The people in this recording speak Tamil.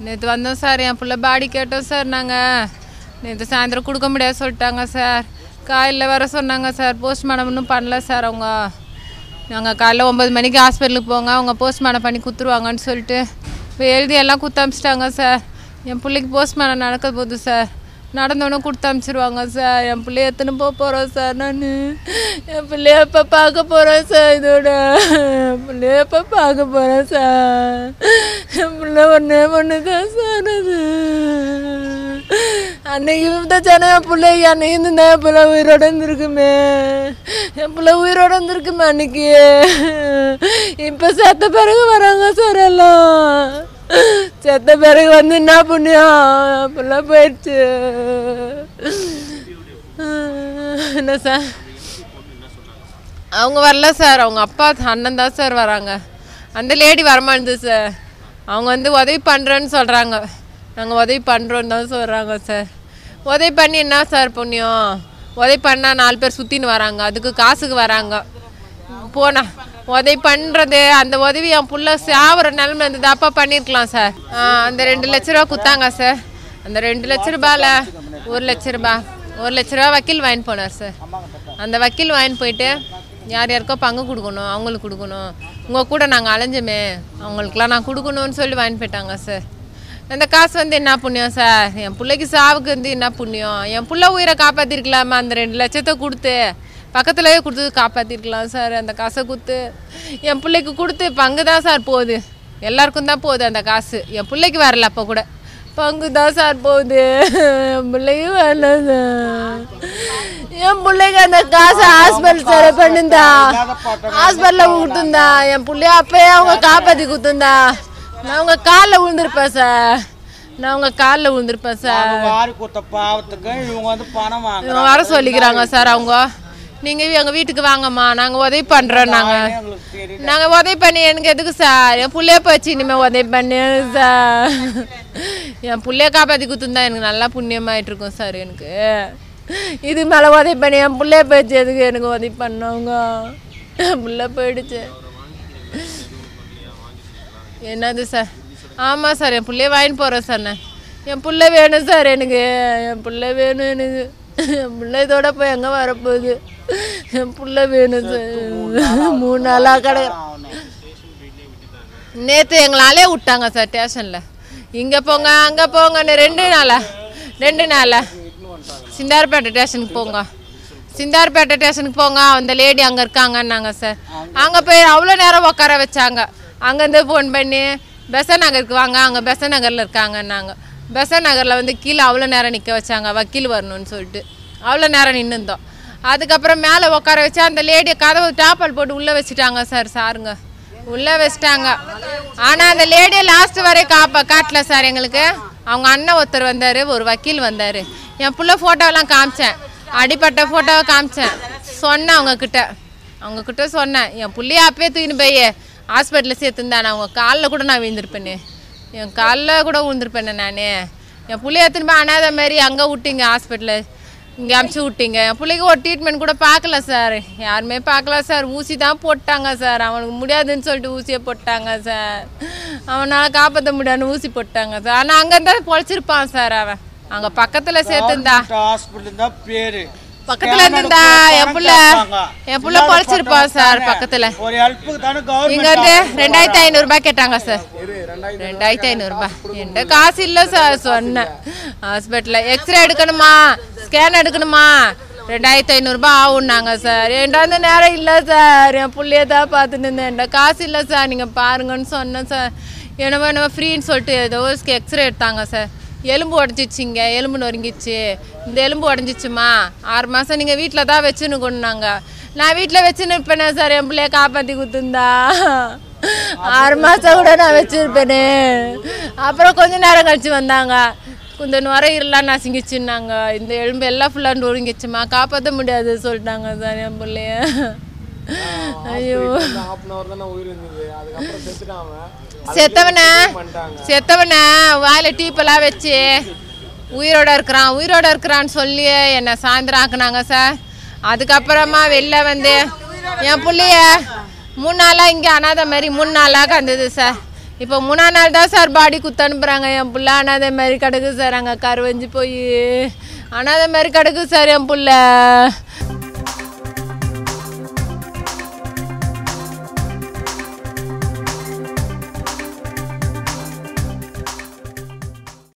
நேற்று வந்தோம் சார் என் பிள்ளை பாடி கேட்டோம் சார் நாங்கள் நேற்று சாயந்தரம் கொடுக்க முடியாது சொல்லிட்டாங்க சார் காலையில் வர சொன்னாங்க சார் போஸ்ட்மார்ட்டம் இன்னும் பண்ணல சார் அவங்க நாங்கள் காலைல ஒம்பது மணிக்கு ஹாஸ்பிட்டலுக்கு போங்க அவங்க போஸ்ட்மார்ட்டம் பண்ணி குத்துருவாங்கன்னு சொல்லிட்டு இப்போ எழுதி எல்லாம் குத்து அமிச்சிட்டாங்க சார் என் பிள்ளைக்கு போஸ்ட்மார்ட்டம் நடக்க போகுது சார் நடந்தோடனே கொடுத்து அமிச்சிருவாங்க சார் என் பிள்ளைய எத்தனை போக போகிறோம் சார் நான் என் பிள்ளைய எப்போ பார்க்க போகிறேன் சார் இதோட என் பிள்ளைய எப்போ பார்க்க போகிறேன் சார் என் பிள்ளை ஒன்றே ஒன்று தான் சார் அது அன்னைக்கு இருந்தாச்சானே என் பிள்ளைக்கு அன்னைக்கு இருந்தா என் பிள்ளை உயிரோட இருந்திருக்குமே என் பிள்ளை உயிரோட இருந்திருக்குமே அன்னைக்கு இப்போ செத்த பிறகு வராங்க சார் எல்லாம் செத்த பிறகு வந்து என்ன புண்ணியம் என் பிள்ளை போயிடுச்சு என்ன சார் அவங்க வரல சார் அவங்க அப்பா அண்ணன் தான் சார் வராங்க அந்த லேடி வரமாட்டுது சார் அவங்க வந்து உதவி பண்ணுறேன்னு சொல்கிறாங்க நாங்கள் உதவி பண்ணுறோன்னு தான் சொல்கிறாங்க சார் உதவி பண்ணி என்ன சார் புண்ணியம் உதவி பண்ணால் நாலு பேர் சுற்றின்னு வராங்க அதுக்கு காசுக்கு வராங்க போனா உதவி பண்ணுறது அந்த உதவி என் புள்ள சாவர நிலமை இருந்தது அப்பா பண்ணியிருக்கலாம் சார் ஆ, அந்த ரெண்டு லட்ச ரூபா கொடுத்தாங்க சார் அந்த ரெண்டு லட்ச ரூபாயில் ஒரு லட்ச ரூபா ஒரு லட்ச ரூபா வக்கீல் வாங்கிட்டு போனார் சார் அந்த வக்கீல் வாங்கிட்டு போயிட்டு யார் யாருக்கோ பங்கு கொடுக்கணும் அவங்களுக்கு கொடுக்கணும் உங்கள் கூட நாங்கள் அலைஞ்சோமே அவங்களுக்குலாம் நான் கொடுக்கணும்னு சொல்லி வாங்கிட்டு போயிட்டாங்க சார் அந்த காசு வந்து என்ன புண்ணியம் சார் என் பிள்ளைக்கு சாவுக்கு வந்து என்ன புண்ணியம் என் புள்ள உயிரை காப்பாற்றிருக்கலாமா அந்த ரெண்டு லட்சத்தை கொடுத்து பக்கத்துலேயே கொடுத்து காப்பாற்றிருக்கலாம் சார் அந்த காசை கொடுத்து என் பிள்ளைக்கு கொடுத்து பங்கு தான் சார் போகுது எல்லாருக்கும் தான் போகுது அந்த காசு என் பிள்ளைக்கு வரல அப்போ கூட பங்கு தான் சார் போகுது என் பிள்ளைக்கு வரல சார் என் பிள்ளைக்கு அந்த காசை ஹாஸ்பிட்டல் சரி பண்ணுந்தா ஹாஸ்பிட்டலில் கொடுத்துருந்தா என் பிள்ளைய அப்பயே அவங்க காப்பாற்றி கொடுத்துருந்தா நான் உங்க காலில் விழுந்திருப்பேன் சார் நான் உங்க காலில் விழுந்திருப்பேன் சார் அவங்க வாரி கொடுத்த பாவத்துக்கு இவங்க வந்து பணம் வாங்க இவங்க வர சொல்லிக்கிறாங்க சார் அவங்க நீங்கள் எங்கள் வீட்டுக்கு வாங்கம்மா நாங்கள் உதவி பண்ணுறோம் நாங்கள் எங்களுக்கு தெரியும் நாங்கள் உதவி பண்ணி எனக்கு எதுக்கு சார் என் புள்ளைய போச்சு இனிமேல் உதவி பண்ணி சார் என் புள்ளைய காப்பாற்றி குத்துந்தா எனக்கு நல்லா புண்ணியமாயிட்டு இருக்கும் சார் எனக்கு இது மேலே உதவி பண்ணி என் புள்ளைய போச்சு எதுக்கு எனக்கு உதவி பண்ணவங்க என் புள்ள போயிடுச்சு என்னது சார் ஆமாம் சார் என் பிள்ளைய வாங்கிட்டு போகிறேன் சார் நான் என் புள்ள வேணும் சார் எனக்கு என் புள்ள வேணும் எனக்கு என் புள்ள இதோட போய் எங்கே வரப்போகுது என் புள்ள வேணும் சார் மூணு நாளாக கடை நேற்று எங்களாலே விட்டாங்க சார் ஸ்டேஷனில் இங்கே போங்க அங்கே போங்கன்னு ரெண்டு நாளா ரெண்டு நாளா சிந்தார்பேட்டை ஸ்டேஷனுக்கு போங்க சிந்தார்பேட்டை ஸ்டேஷனுக்கு போங்க அந்த லேடி அங்கே இருக்காங்கன்னாங்க சார் அங்கே போய் அவ்வளோ நேரம் உட்கார வச்சாங்க அங்கேருந்து ஃபோன் பண்ணி பெச நகருக்கு வாங்க அங்கே பெச நகரில் இருக்காங்கன்னாங்க பெச நகரில் வந்து கீழே அவ்வளோ நேரம் நிற்க வச்சாங்க வக்கீல் வரணும்னு சொல்லிட்டு அவ்வளோ நேரம் நின்றுந்தோம் அதுக்கப்புறம் மேலே உட்கார வச்சு அந்த லேடியை கதவு டாப்பல் போட்டு உள்ளே வச்சுட்டாங்க சார் சாருங்க உள்ளே வச்சிட்டாங்க ஆனால் அந்த லேடியை லாஸ்ட் வரை காப்பா காட்டல சார் எங்களுக்கு அவங்க அண்ணன் ஒருத்தர் வந்தார் ஒரு வக்கீல் வந்தார் என் புள்ள ஃபோட்டோவெல்லாம் காமிச்சேன் அடிப்பட்ட ஃபோட்டோவை காமிச்சேன் சொன்னேன் அவங்கக்கிட்ட அவங்கக்கிட்ட சொன்னேன் என் புள்ளைய அப்பயே தூக்கின்னு போய் ஹாஸ்பிட்டலில் சேர்த்துருந்தேன் அவங்க காலில் கூட நான் விழுந்திருப்பேனே என் காலில் கூட விழுந்திருப்பேனே நான் என் புள்ளைய எடுத்துன்னு போய் அனாதை மாதிரி அங்கே விட்டீங்க ஹாஸ்பிட்டலில் இங்கே அமுச்சு விட்டீங்க என் பிள்ளைக்கு ஒரு ட்ரீட்மெண்ட் கூட பார்க்கல சார் யாருமே பார்க்கல சார் ஊசி தான் போட்டாங்க சார் அவனுக்கு முடியாதுன்னு சொல்லிட்டு ஊசியை போட்டாங்க சார் அவனால் காப்பாற்ற முடியாதுன்னு ஊசி போட்டாங்க சார் ஆனால் அங்கே இருந்தால் பொழைச்சிருப்பான் சார் அவன் அங்கே பக்கத்தில் சேர்த்துருந்தா ஹாஸ்பிட்டல் தான் பேரு பக்கத்தில் இருந்திருந்தா என் புள்ள என் புள்ள பொழைச்சிருப்பான் சார் பக்கத்தில் ஒரு ஹெல்ப்புக்கு தானே இங்க கவர்மெண்ட் வந்து ரெண்டாயிரத்தி ஐநூறுரூபா கேட்டாங்க சார் ரெண்டாயிரத்தி ஐநூறுரூபா என்கிட்ட காசு இல்லை சார் சொன்னேன் ஹாஸ்பிட்டலில் எக்ஸ்ரே எடுக்கணுமா ஸ்கேன் எடுக்கணுமா ரெண்டாயிரத்தி ஐநூறுரூபா ஆகும்னாங்க சார் என்கிட்ட வந்து நேரம் இல்லை சார் என் புள்ளைய தான் பார்த்துட்டு இருந்தேன் என்கிட்ட காசு இல்லை சார் நீங்கள் பாருங்கன்னு சொன்னேன் சார் என்னமோ என்னமோ ஃப்ரீன்னு சொல்லிட்டு ஏதோ எக்ஸ்ரே எடுத்தாங்க சார் எலும்பு உடஞ்சிச்சிங்க எலும்பு நொறுங்கிச்சு இந்த எலும்பு உடஞ்சிச்சுமா ஆறு மாதம் நீங்கள் வீட்டில் தான் வச்சுன்னு கொண்டாங்க நான் வீட்டில் வச்சுன்னு இருப்பேனே சார் என் பிள்ளைய காப்பாற்றி கொடுத்துருந்தா ஆறு மாதம் கூட நான் வச்சுருப்பேனே அப்புறம் கொஞ்ச நேரம் கழிச்சு வந்தாங்க இந்த நுரையீரலாம் நசுங்கிச்சுன்னாங்க இந்த எலும்பு எல்லாம் ஃபுல்லாக நொறுங்கிச்சுமா காப்பாற்ற முடியாது சொல்லிட்டாங்க சார் என் பிள்ளைய ஐயோ ஹாஃப் அன் அவர் தானே உயிர் இருந்தது அதுக்கப்புறம் செத்துட்டான் அவன் செத்தவனை பண்ணிட்டாங்க செத்தவனை வாயில டீப்பெல்லாம் வச்சு உயிரோட இருக்கிறான் உயிரோட இருக்கிறான்னு சொல்லி என்னை சாயந்தரம் ஆக்குனாங்க சார் அதுக்கப்புறமா வெளில வந்து என் புள்ளைய மூணு நாளாக இங்கே அனாதை மாதிரி மூணு நாளாக இருந்தது சார் இப்போ மூணா நாள் தான் சார் பாடி குத்து அனுப்புகிறாங்க என் புள்ள அனாதை மாதிரி கிடக்கு சார் அங்கே கருவஞ்சி போய் அனாதை மாதிரி கிடக்கு சார் என் புள்ள